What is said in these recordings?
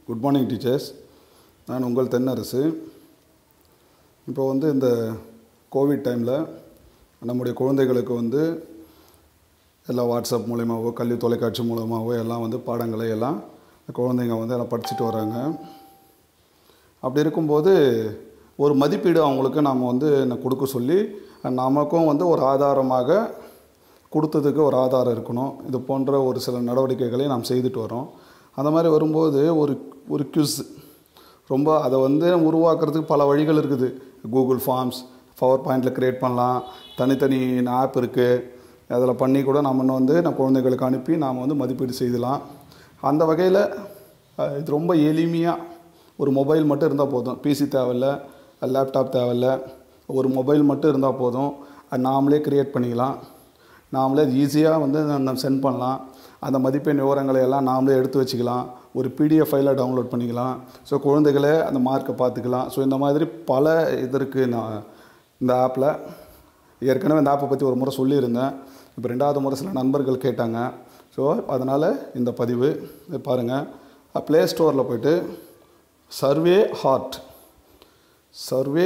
good morning teachers நான் உங்கள் தென்னரசு இப்போ வந்து இந்த கோவிட் டைமில் நம்முடைய குழந்தைகளுக்கு வந்து எல்லா வாட்ஸ்அப் மூலயமாவோ கல்வி தொலைக்காட்சி மூலமாகவோ எல்லாம் வந்து பாடங்களை எல்லாம் குழந்தைங்க வந்து எல்லாம் படிச்சுட்டு வராங்க அப்படி இருக்கும்போது ஒரு மதிப்பீடு அவங்களுக்கு நாம் வந்து நான் கொடுக்க சொல்லி நமக்கும் வந்து ஒரு ஆதாரமாக கொடுத்ததுக்கு ஒரு ஆதாரம் இருக்கணும் இது போன்ற ஒரு சில நடவடிக்கைகளை நாம் செய்துட்டு வரோம் அந்த மாதிரி வரும்போது ஒரு ஒரு க்யூஸ் ரொம்ப அதை வந்து உருவாக்குறதுக்கு பல வழிகள் இருக்குது கூகுள் ஃபார்ம்ஸ் பவர் பாயிண்டில் க்ரியேட் பண்ணலாம் தனித்தனி ஆப் இருக்குது அதில் பண்ணி கூட நம்ம இன்னும் வந்து நம்ம குழந்தைகளுக்கு அனுப்பி நாம் வந்து மதிப்பீடு செய்யலாம் அந்த வகையில் அஹ், இது ரொம்ப எளிமையாக ஒரு மொபைல் மட்டும் இருந்தால் போதும் பிசி தேவையில்ல லேப்டாப் தேவையில்ல ஒரு மொபைல் மட்டும் இருந்தால் போதும் அது நாமளே க்ரியேட் பண்ணிக்கலாம் நாமளே ஈஸியாக வந்து நம்ம சென்ட் பண்ணலாம் அந்த மதிப்பெண் விவரங்களை எல்லாம் நாமளே எடுத்து வச்சுக்கலாம் ஒரு பிடிஎஃப் ஃபைலை டவுன்லோட் பண்ணிக்கலாம் ஸோ குழந்தைகளே அந்த மார்க்கை பார்த்துக்கலாம் ஸோ இந்த மாதிரி பல இது இருக்குது நான் இந்த ஆப்பில் ஏற்கனவே இந்த ஆப்பை பற்றி ஒரு முறை சொல்லியிருந்தேன் இப்போ ரெண்டாவது முறை சில நண்பர்கள் கேட்டாங்க ஸோ அதனால் இந்த பதிவு இதை பாருங்கள் ப்ளே ஸ்டோரில் போயிட்டு சர்வே ஹார்ட் சர்வே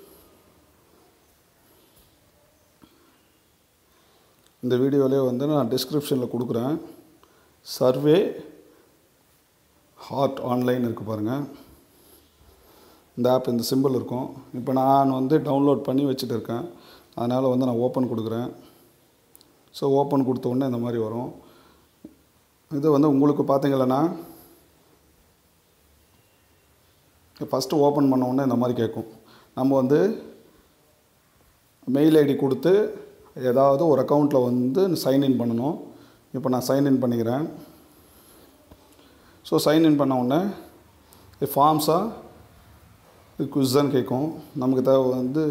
இந்த வீடியோவிலே வந்து நான் டிஸ்கிரிப்ஷனில் கொடுக்குறேன் சர்வே ஹார்ட் ஆன்லைன் இருக்குது பாருங்கள் இந்த ஆப் இந்த சிம்பிள் இருக்கும் இப்போ நான் வந்து டவுன்லோட் பண்ணி வச்சுட்டு இருக்கேன் அதனால் வந்து நான் ஓப்பன் கொடுக்குறேன் ஸோ ஓப்பன் கொடுத்த உடனே இந்த மாதிரி வரும் இது வந்து உங்களுக்கு பார்த்தீங்களன்னா ஃபஸ்ட்டு ஓப்பன் பண்ண உடனே இந்த மாதிரி கேட்கும் நம்ம வந்து மெயில் ஐடி கொடுத்து ஏதாவது ஒரு அக்கௌண்ட்டில் வந்து சைன்இன் பண்ணணும் இப்போ நான் சைன்இன் பண்ணிக்கிறேன் ஸோ சைன்இன் பண்ண உடனே இது ஃபார்ம்ஸாக இது குவிஸான்னு கேட்கும் நமக்கு தேவை வந்து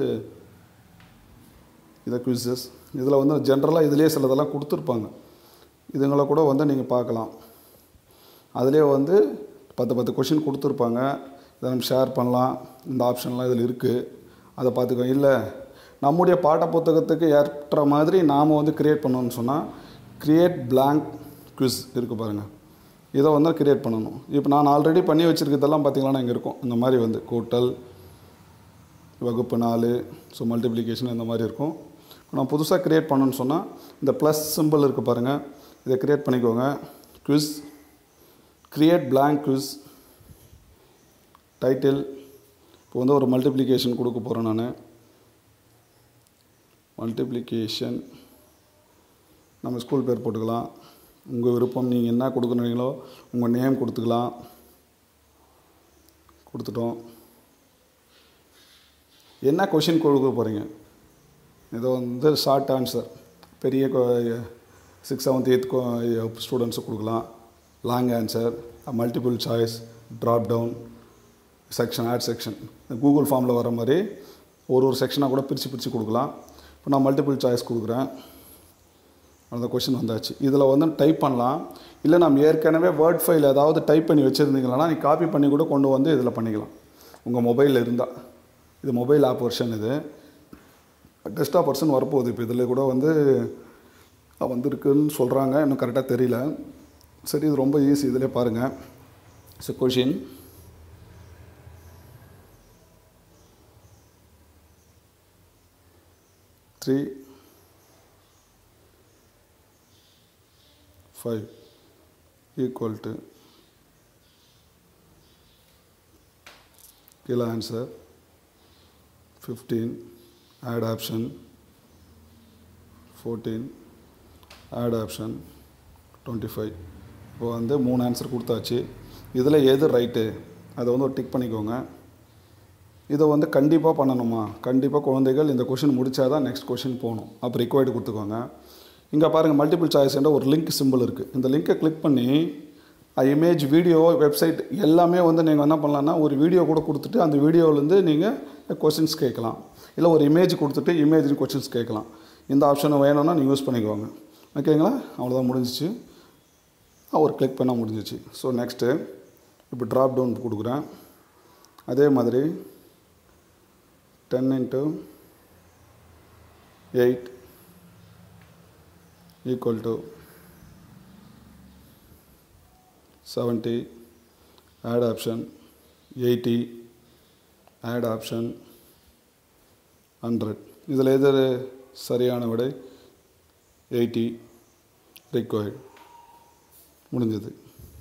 இதை குவிஸஸ் இதில் வந்து ஜென்ரலாக இதுலேயே சிலதெல்லாம் கொடுத்துருப்பாங்க இதுங்களை கூட வந்து நீங்கள் பார்க்கலாம் அதிலே வந்து பத்து பத்து கொஷின் கொடுத்துருப்பாங்க இதை நம்ம ஷேர் பண்ணலாம் இந்த ஆப்ஷன்லாம் இதில் இருக்குது அதை பார்த்துக்கோ இல்லை நம்முடைய பாட புத்தகத்துக்கு ஏற்ற மாதிரி நாம் வந்து க்ரியேட் பண்ணணும்னு சொன்னால் க்ரியேட் blank குவிஸ் இருக்குது பாருங்கள் இதை வந்து க்ரியேட் பண்ணணும் இப்போ நான் ஆல்ரெடி பண்ணி வச்சுருக்கிறதெல்லாம் பார்த்தீங்கன்னா இங்கே இருக்கும் இந்த மாதிரி வந்து கூட்டல் வகுப்பு நாலு ஸோ மல்டிப்ளிகேஷன் இந்த மாதிரி இருக்கும் இப்போ நான் புதுசாக க்ரியேட் பண்ணணும்னு சொன்னால் இந்த ப்ளஸ் சிம்பிள் இருக்குது பாருங்கள் இதை க்ரியேட் பண்ணிக்கோங்க quiz create blank quiz title இப்போ வந்து ஒரு மல்டிப்ளிகேஷன் கொடுக்க போகிறேன் நான் மல்டிப்ளிகேஷன் நம்ம ஸ்கூல் பேர் போட்டுக்கலாம் உங்கள் விருப்பம் நீங்கள் என்ன கொடுக்குறீங்களோ உங்கள் நேம் கொடுத்துக்கலாம் கொடுத்துட்டோம் என்ன கொஷின் கொடுக்க போகிறீங்க இது வந்து ஷார்ட் ஆன்சர் பெரிய சிக்ஸ் செவன்த் எயித் ஸ்டூடெண்ட்ஸு கொடுக்கலாம் long answer multiple choice drop down section add section Google ஃபார்மில் வர மாதிரி ஒரு ஒரு செக்ஷனாக கூட பிரித்து பிரித்து கொடுக்கலாம் இப்போ நான் மல்டிபிள் சாய்ஸ் கொடுக்குறேன் அந்த கொஷின் வந்தாச்சு இதில் வந்து டைப் பண்ணலாம் இல்லை நம்ம ஏற்கனவே வேர்ட் ஃபைல் ஏதாவது டைப் பண்ணி வச்சுருந்தீங்களா நீ காப்பி பண்ணி கூட கொண்டு வந்து இதில் பண்ணிக்கலாம் உங்கள் மொபைலில் இருந்தால் இது மொபைல் ஆப் வெர்ஷன் இது டெஸ்க்டாப் வெர்ஷன் வரப்போகுது இப்போ இதில் கூட வந்து வந்திருக்குன்னு சொல்கிறாங்க இன்னும் கரெக்டாக தெரியல சரி இது ரொம்ப ஈஸி இதிலே பாருங்கள் so question three five equal to கீழே answer fifteen add option fourteen add option twenty five இப்போ வந்து மூணு ஆன்சர் கொடுத்தாச்சு இதில் எது ரைட்டு அதை வந்து ஒரு டிக் பண்ணிக்கோங்க இதை வந்து கண்டிப்பாக பண்ணணுமா கண்டிப்பாக குழந்தைகள் இந்த கொஷின் முடித்தா தான் நெக்ஸ்ட் கொஷின் போகணும் அப்போ ரிக்வயர்டு கொடுத்துக்கோங்க இங்கே பாருங்கள் மல்டிபிள் சாய்ஸ் என்ற ஒரு லிங்க் சிம்பிள் இருக்குது இந்த லிங்கை கிளிக் பண்ணி இமேஜ் வீடியோ வெப்சைட் எல்லாமே வந்து நீங்கள் என்ன பண்ணலான்னா ஒரு வீடியோ கூட கொடுத்துட்டு அந்த வீடியோவிலேருந்து நீங்கள் கொஷின்ஸ் கேட்கலாம் இல்லை ஒரு இமேஜ் கொடுத்துட்டு இமேஜ் கொஷின்ஸ் கேட்கலாம் இந்த ஆப்ஷனை வேணும்னா நீங்கள் யூஸ் பண்ணிக்கோங்க ஓகேங்களா அவ்வளோதான் முடிஞ்சிச்சு ஒரு கிளிக் பண்ணால் முடிஞ்சிச்சு ஸோ நெக்ஸ்ட்டு இப்போ ட்ராப் டவுன் கொடுக்குறேன் அதே மாதிரி ten into eight equal to seventy add option eighty add option hundred இதில் எது சரியான விடை எயிட்டி ரிக்வயர்டு முடிஞ்சது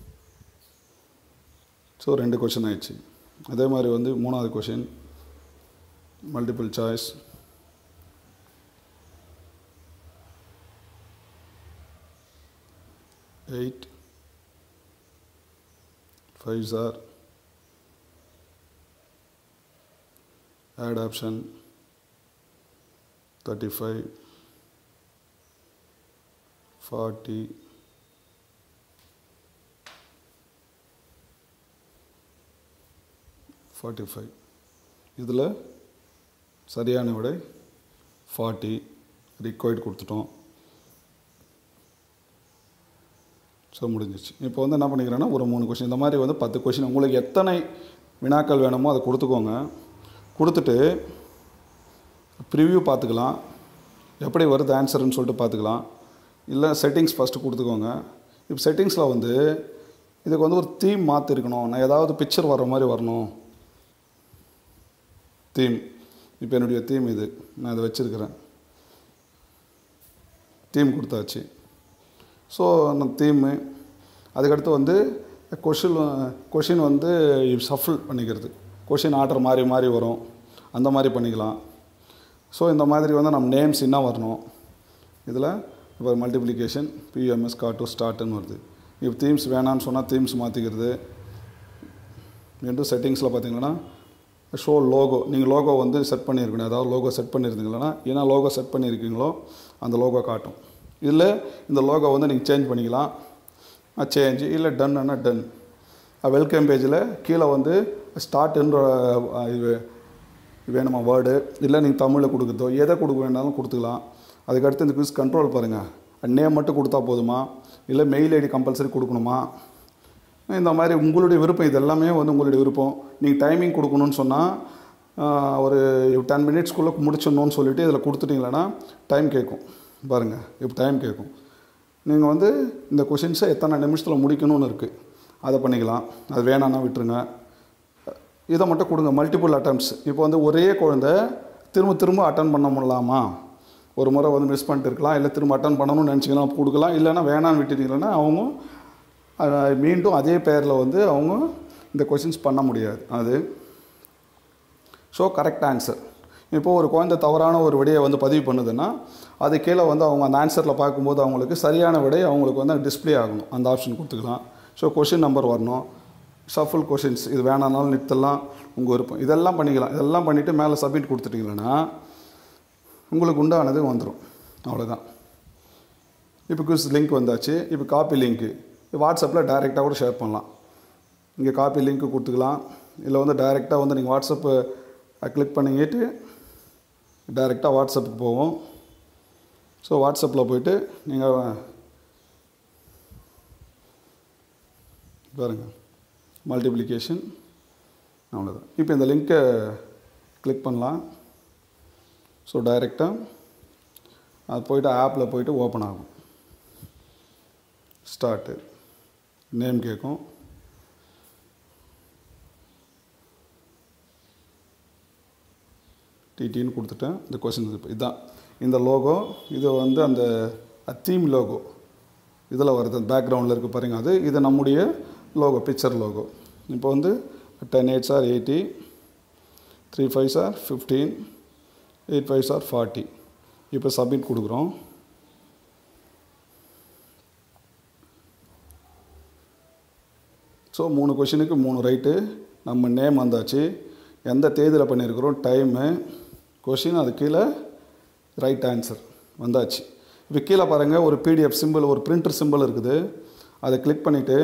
ஸோ ரெண்டு கொஷின் ஆயிடுச்சு அதே மாதிரி வந்து மூணாவது question multiple choice eight fives are add option 35 40 45 இதில் சரியான விடை ஃபார்ட்டி ரிக்வயர்ட் கொடுத்துட்டோம் ஸோ முடிஞ்சிச்சு இப்போ வந்து என்ன பண்ணிக்கிறேன்னா ஒரு மூணு கொஷின் இந்த மாதிரி வந்து பத்து கொஷின் உங்களுக்கு எத்தனை வினாக்கள் வேணுமோ அதை கொடுத்துக்கோங்க கொடுத்துட்டு ப்ரிவ்யூ பார்த்துக்கலாம் எப்படி வருது ஆன்சர்னு சொல்லிட்டு பார்த்துக்கலாம் இல்லை செட்டிங்ஸ் ஃபஸ்ட்டு கொடுத்துக்கோங்க இப்போ செட்டிங்ஸில் வந்து இதுக்கு வந்து ஒரு தீம் மாற்றிருக்கணும் நான் ஏதாவது பிக்சர் வர்ற மாதிரி வரணும் தீம் இப்போ என்னுடைய தீம் இது நான் இதை வச்சுருக்கிறேன் தீம் கொடுத்தாச்சு ஸோ அந்த தீமு அதுக்கடுத்து வந்து கொஷின் கொஷின் வந்து ஷஃபிள் பண்ணிக்கிறது கொஷின் ஆர்டர் மாறி மாறி வரும் அந்த மாதிரி பண்ணிக்கலாம் ஸோ இந்த மாதிரி வந்து நம்ம நேம்ஸ் என்ன வரணும் இதில் இப்போ மல்டிப்ளிகேஷன் பிஎம்எஸ் காட்டு ஸ்டார்ட்னு வருது இப்போ தீம்ஸ் வேணான்னு சொன்னால் தீம்ஸ் மாற்றிக்கிறது மீண்டும் செட்டிங்ஸில் பார்த்தீங்கன்னா ஷோ லோகோ நீங்கள் லோகோ வந்து செட் பண்ணியிருக்கணும் ஏதாவது லோகோ செட் பண்ணியிருந்தீங்களா என்ன லோகோ செட் பண்ணியிருக்கீங்களோ அந்த லோகோ காட்டும் இதில் இந்த லோகோ வந்து நீங்கள் சேஞ்ச் பண்ணிக்கலாம் சேஞ்ச் இல்லை டன்னுன்னா டன் வெல்கம் பேஜில் கீழே வந்து ஸ்டார்ட்ன்ற இது வேணுமா வேர்டு இல்லை நீங்கள் தமிழில் கொடுக்குறதோ எதை கொடுக்க வேணாலும் கொடுத்துக்கலாம் அதுக்கடுத்து இந்த குவிஸ் கண்ட்ரோல் பாருங்கள் நேம் மட்டும் கொடுத்தா போதுமா இல்லை மெயில் ஐடி கம்பல்சரி கொடுக்கணுமா இந்த மாதிரி உங்களுடைய விருப்பம் இது எல்லாமே வந்து உங்களுடைய விருப்பம் நீங்கள் டைமிங் கொடுக்கணும்னு சொன்னால் ஒரு டென் மினிட்ஸ்க்குள்ளே முடிச்சிடணும்னு சொல்லிவிட்டு இதில் கொடுத்துட்டிங்களன்னா டைம் கேட்கும் பாருங்கள் இப்போ டைம் கேட்கும் நீங்கள் வந்து இந்த கொஷின்ஸை எத்தனை நிமிஷத்தில் முடிக்கணும்னு இருக்குது அதை பண்ணிக்கலாம் அது வேணான்னா விட்டுருங்க இதை மட்டும் கொடுங்க மல்டிபிள் அட்டம்ப்ட்ஸ் இப்போ வந்து ஒரே குழந்தை திரும்ப திரும்ப அட்டன் பண்ண முடியலாமா ஒரு முறை வந்து மிஸ் பண்ணிட்டு இருக்கலாம் இல்லை திரும்ப அட்டன் பண்ணணும்னு நினச்சிங்கன்னா கொடுக்கலாம் இல்லைன்னா வேணான்னு விட்டுட்டீங்கன்னா அவங்க மீண்டும் அதே பேரில் வந்து அவங்க இந்த கொஷின்ஸ் பண்ண முடியாது அது ஸோ கரெக்ட் ஆன்சர் இப்போது ஒரு குழந்தை தவறான ஒரு விடையை வந்து பதிவு பண்ணுதுன்னா அது கீழே வந்து அவங்க அந்த ஆன்சரில் பார்க்கும்போது அவங்களுக்கு சரியான விடை அவங்களுக்கு வந்து டிஸ்பிளே ஆகணும் அந்த ஆப்ஷன் கொடுத்துக்கலாம் ஸோ கொஷின் நம்பர் வரணும் ஷஃபுல் கொஷின்ஸ் இது வேணானாலும் நிறுத்தலாம் உங்கள் விருப்பம் இதெல்லாம் பண்ணிக்கலாம் இதெல்லாம் பண்ணிவிட்டு மேலே சப்மிட் கொடுத்துட்டிங்கன்னா உங்களுக்கு உண்டானது வந்துடும் அவ்வளோதான் இப்போ குவிஸ் லிங்க் வந்தாச்சு இப்போ காப்பி லிங்க்கு வாட்ஸ்அப்பில் டைரெக்டாக கூட ஷேர் பண்ணலாம் இங்கே காப்பி லிங்க்கு கொடுத்துக்கலாம் இல்லை வந்து டைரெக்டாக வந்து நீங்கள் வாட்ஸ்அப்பு கிளிக் பண்ணிக்கிட்டு டைரெக்டாக வாட்ஸ்அப்புக்கு போவோம் ஸோ வாட்ஸ்அப்பில் போயிட்டு நீங்கள் பாருங்கள் மல்டிப்ளிகேஷன் அவ்வளோதான் இப்போ இந்த லிங்க்கை கிளிக் பண்ணலாம் ஸோ டைரெக்டாக அது போயிட்டு ஆப்பில் போயிட்டு ஓப்பன் ஆகும் ஸ்டார்ட்டு நேம் கேட்கும் டிடின்னு கொடுத்துட்டேன் இந்த கொஸ்டின் இதுதான் இந்த லோகோ இது வந்து அந்த தீம் லோகோ இதில் வருது அந்த பேக்ரவுண்டில் இருக்குது பாருங்க அது இது நம்முடைய லோகோ பிக்சர் லோகோ இப்போ வந்து ten eights are eighty three fives are fifteen eight fives are forty இப்போ சப்மிட் கொடுக்குறோம் ஸோ மூணு கொஷினுக்கு மூணு ரைட்டு நம்ம நேம் வந்தாச்சு எந்த தேதியில் பண்ணியிருக்கிறோம் டைமு கொஷின் அது கீழே ரைட் ஆன்சர் வந்தாச்சு இப்போ கீழே பாருங்கள் ஒரு பிடிஎஃப் சிம்பிள் ஒரு பிரிண்டர் சிம்பிள் இருக்குது அதை கிளிக் பண்ணிவிட்டு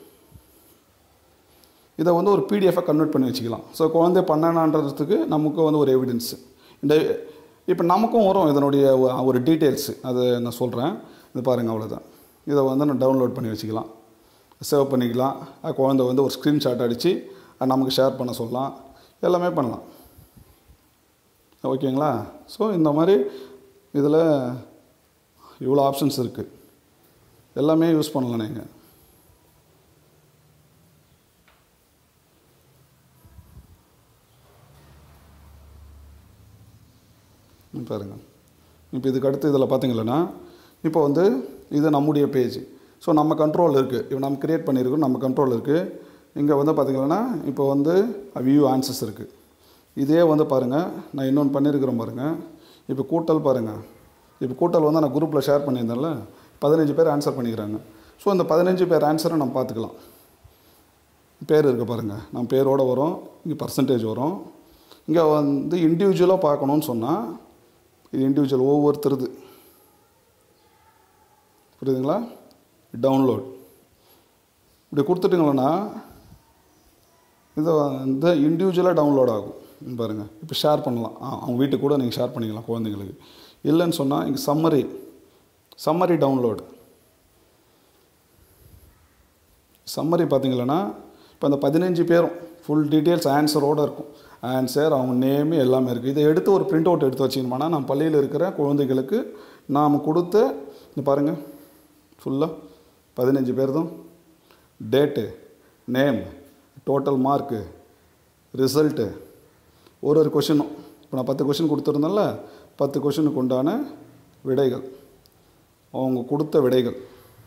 இதை வந்து ஒரு பிடிஎஃபாக கன்வெர்ட் பண்ணி வச்சுக்கலாம் ஸோ குழந்தை பண்ணனான்றதுக்கு நமக்கு வந்து ஒரு எவிடன்ஸ் இந்த இப்போ நமக்கும் வரும் இதனுடைய ஒரு டீட்டெயில்ஸு அது நான் சொல்கிறேன் இது பாருங்கள் அவ்வளோதான் இதை வந்து நான் டவுன்லோட் பண்ணி வச்சுக்கலாம் சேவ் பண்ணிக்கலாம் குழந்தை வந்து ஒரு ஸ்க்ரீன்ஷாட் அடித்து நமக்கு ஷேர் பண்ண சொல்லலாம் எல்லாமே பண்ணலாம் ஓகேங்களா ஸோ இந்த மாதிரி இதில் இவ்வளோ ஆப்ஷன்ஸ் இருக்குது எல்லாமே யூஸ் பண்ணலாம் நீங்கள் ம், பாருங்க இப்போ இதுக்கு அடுத்து இதில் பார்த்தீங்கன்னா இப்போ வந்து இது நம்முடைய பேஜ் ஸோ நம்ம கண்ட்ரோல் இருக்குது இப்போ நம்ம கிரியேட் பண்ணியிருக்கோம் நம்ம கண்ட்ரோல் இருக்குது இங்கே வந்து பார்த்தீங்கன்னா இப்போ வந்து வியூ ஆன்சர்ஸ் இருக்குது இதே வந்து பாருங்கள் நான் இன்னொன்று பண்ணியிருக்கிறேன் பாருங்கள் இப்போ கூட்டல் பாருங்கள் இப்போ கூட்டல் வந்து நான் குரூப்பில் ஷேர் பண்ணியிருந்தேன்ல பதினஞ்சு பேர் ஆன்சர் பண்ணிக்கிறாங்க ஸோ இந்த பதினஞ்சு பேர் ஆன்சரை நம்ம பார்த்துக்கலாம் பேர் இருக்குது பாருங்கள் நம்ம பேரோட வரும் இங்கே பர்சன்டேஜ் வரும் இங்கே வந்து இண்டிவிஜுவலாக பார்க்கணுன்னு சொன்னால் இது இண்டிவிஜுவல் ஒவ்வொருத்தருது புரியுதுங்களா டவுன்லோட் இப்படி கொடுத்துட்டிங்களன்னா இது வந்து இண்டிவிஜுவலாக டவுன்லோட் ஆகும் இங்க பாருங்கள் இப்போ ஷேர் பண்ணலாம் ஆ, அவங்க வீட்டுக்கு கூட நீங்கள் ஷேர் பண்ணிக்கலாம் குழந்தைங்களுக்கு இல்லைன்னு சொன்னால் இங்கே சம்மரி சம்மரி டவுன்லோட் சம்மரி பார்த்தீங்களன்னா இப்போ அந்த பதினஞ்சு பேரும் ஃபுல் டீட்டெயில்ஸ் ஆன்சரோடு இருக்கும் ஆன்சர் அவங்க நேமு எல்லாமே இருக்குது இதை எடுத்து ஒரு பிரிண்ட் அவுட் எடுத்து வச்சிக்கணுமானா நம்ம பள்ளியில் இருக்கிற குழந்தைகளுக்கு நாம் கொடுத்த இந்த பாருங்கள் ஃபுல்லாக பதினஞ்சு பேர் தான் date name total mark result ஒரு ஒரு கொஷினும் இப்போ நான் பத்து கொஷின் கொடுத்துருந்தேன்ல பத்து கொஷினுக்கு உண்டான விடைகள் அவங்க கொடுத்த விடைகள்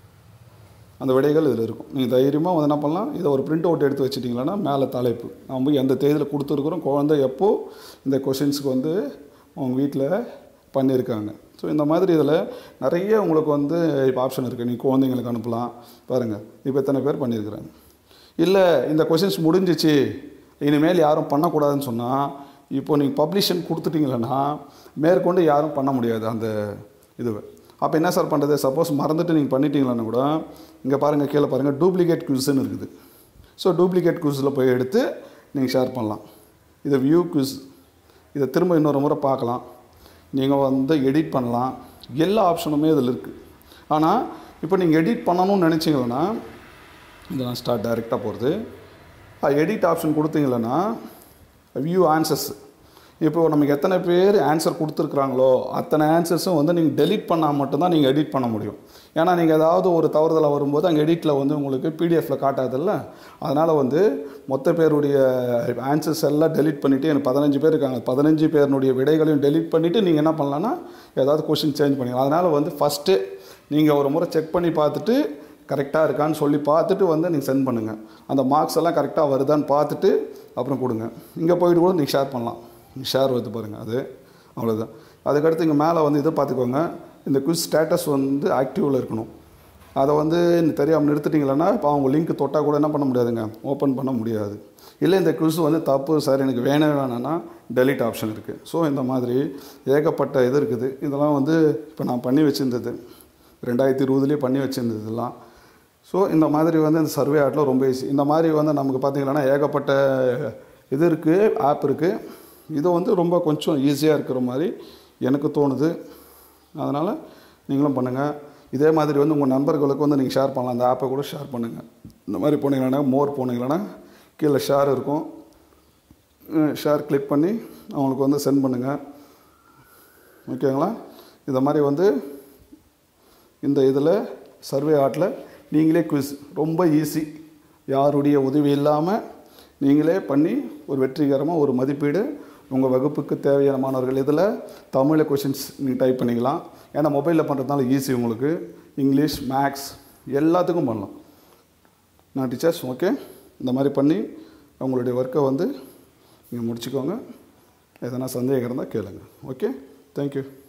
அந்த விடைகள் இதில் இருக்கும் நீங்கள் தைரியமாக வந்து என்ன பண்ணலாம் இதை ஒரு பிரிண்ட் அவுட் எடுத்து வச்சிட்டிங்களன்னா மேலே தலைப்பு நம்ம எந்த தேதியில் கொடுத்துருக்குறோம் குழந்தை எப்போ இந்த கொஷின்ஸுக்கு வந்து அவங்க வீட்டில் பண்ணியிருக்காங்க ஸோ இந்த மாதிரி இதில் நிறைய உங்களுக்கு வந்து இப்போ ஆப்ஷன் இருக்குது நீங்கள் குழந்தைங்களுக்கு அனுப்பலாம் பாருங்கள் இப்போ எத்தனை பேர் பண்ணியிருக்கிறாங்க இல்லை இந்த கொஷின்ஸ் முடிஞ்சிச்சு இனிமேல் யாரும் பண்ணக்கூடாதுன்னு சொன்னால் இப்போ நீங்கள் பப்ளிஷன் கொடுத்துட்டீங்களன்னா மேற்கொண்டு யாரும் பண்ண முடியாது அந்த இதுவை அப்போ என்ன சார் பண்ணுறது சப்போஸ் மறந்துட்டு நீங்கள் பண்ணிட்டீங்களான்னு கூட இங்கே பாருங்கள் கீழே பாருங்கள் டூப்ளிகேட் குவிஸ்ன்னு இருக்குது ஸோ டூப்ளிகேட் குவிஸில் போய் எடுத்து நீங்கள் ஷேர் பண்ணலாம் இதை வியூ குவிஸ் இதை திரும்ப இன்னொரு முறை பார்க்கலாம் நீங்கள் வந்து எடிட் பண்ணலாம் எல்லா ஆப்ஷனுமே இதில் இருக்குது ஆனால் இப்போ நீங்கள் எடிட் பண்ணணும்னு நினச்சிங்கன்னா இது நான் ஸ்டார்ட் டைரெக்டாக போகிறது எடிட் ஆப்ஷன் கொடுத்தீங்களன்னா வியூ ஆன்சர்ஸ் இப்போ நமக்கு எத்தனை பேர் ஆன்சர் கொடுத்துருக்குறாங்களோ அத்தனை ஆன்சர்ஸும் வந்து நீங்கள் டெலீட் பண்ணால் மட்டும்தான் நீங்கள் எடிட் பண்ண முடியும் ஏன்னா நீங்கள் ஏதாவது ஒரு தவறுதலாக வரும்போது அங்கே எடிட்டில் வந்து உங்களுக்கு பிடிஎஃப்பில் காட்டாதுல்ல அதனால் வந்து மொத்த பேருடைய ஆன்சர்ஸ் எல்லாம் டெலீட் பண்ணிவிட்டு எனக்கு பதினஞ்சு பேர் இருக்காங்க பதினஞ்சு பேருடைய விடைகளையும் டெலீட் பண்ணிவிட்டு நீங்கள் என்ன பண்ணலான்னா ஏதாவது கொஷின் சேஞ்ச் பண்ணிக்கலாம் அதனால் வந்து ஃபஸ்ட்டு நீங்கள் ஒரு முறை செக் பண்ணி பார்த்துட்டு கரெக்டாக இருக்கான்னு சொல்லி பார்த்துட்டு வந்து நீங்கள் சென்ட் பண்ணுங்கள் அந்த மார்க்ஸ் எல்லாம் கரெக்டாக வருதான்னு பார்த்துட்டு அப்புறம் கொடுங்க இங்கே போயிட்டு கூட நீங்கள் ஷேர் பண்ணலாம் ஷேர் வந்து பாருங்கள் அது அவ்வளோதான் அதுக்கடுத்து இங்கே மேலே வந்து இதை பார்த்துக்கோங்க இந்த குவிஸ் ஸ்டேட்டஸ் வந்து ஆக்டிவில் இருக்கணும் அதை வந்து தெரியாமல் நிறுத்திட்டீங்களன்னா இப்போ அவங்க லிங்க் தொட்டால் கூட என்ன பண்ண முடியாதுங்க ஓப்பன் பண்ண முடியாது இல்லை இந்த குவிஸ் வந்து தப்பு சார் எனக்கு வேணவே வேணாம்னா டெலிட் ஆப்ஷன் இருக்குது ஸோ இந்த மாதிரி ஏகப்பட்ட இது இருக்குது இதெல்லாம் வந்து இப்போ நான் பண்ணி வச்சுருந்தது ரெண்டாயிரத்தி இருபதுலேயே பண்ணி வச்சுருந்தது இதெல்லாம் ஸோ இந்த மாதிரி வந்து இந்த சர்வே ஆட்டில் ரொம்ப ஈஸி இந்த மாதிரி வந்து நமக்கு பார்த்தீங்கன்னா ஏகப்பட்ட இது இருக்குது ஆப் இருக்குது இது வந்து ரொம்ப கொஞ்சம் ஈஸியாக இருக்கிற மாதிரி எனக்கு தோணுது அதனால் நீங்களும் பண்ணுங்கள் இதே மாதிரி வந்து உங்கள் நண்பர்களுக்கு வந்து நீங்கள் ஷேர் பண்ணலாம் அந்த ஆப்பை கூட ஷேர் பண்ணுங்கள் இந்த மாதிரி போனீங்கன்னா மோர் போனீங்கன்னா கீழே ஷேர் இருக்கும் ஷேர் கிளிக் பண்ணி அவங்களுக்கு வந்து சென்ட் பண்ணுங்கள் ஓகேங்களா இந்த மாதிரி வந்து இந்த இதில் சர்வே ஆட்டில் நீங்களே குவிஸ் ரொம்ப ஈஸி யாருடைய உதவி இல்லாமல் நீங்களே பண்ணி ஒரு வெற்றிகரமாக ஒரு மதிப்பீடு உங்கள் வகுப்புக்கு தேவையான மாணவர்கள் இதில் தமிழில் கொஷின்ஸ் நீங்கள் டைப் பண்ணிக்கலாம் ஏன்னா மொபைலில் பண்ணுறதுனால ஈஸி உங்களுக்கு இங்கிலீஷ் மேக்ஸ் எல்லாத்துக்கும் பண்ணலாம் நான் டீச்சர்ஸ் ஓகே இந்த மாதிரி பண்ணி உங்களுடைய ஒர்க்கை வந்து நீங்கள் முடிச்சுக்கோங்க எதனா சந்தேகம் இருந்தால் கேளுங்க ஓகே தேங்க்யூ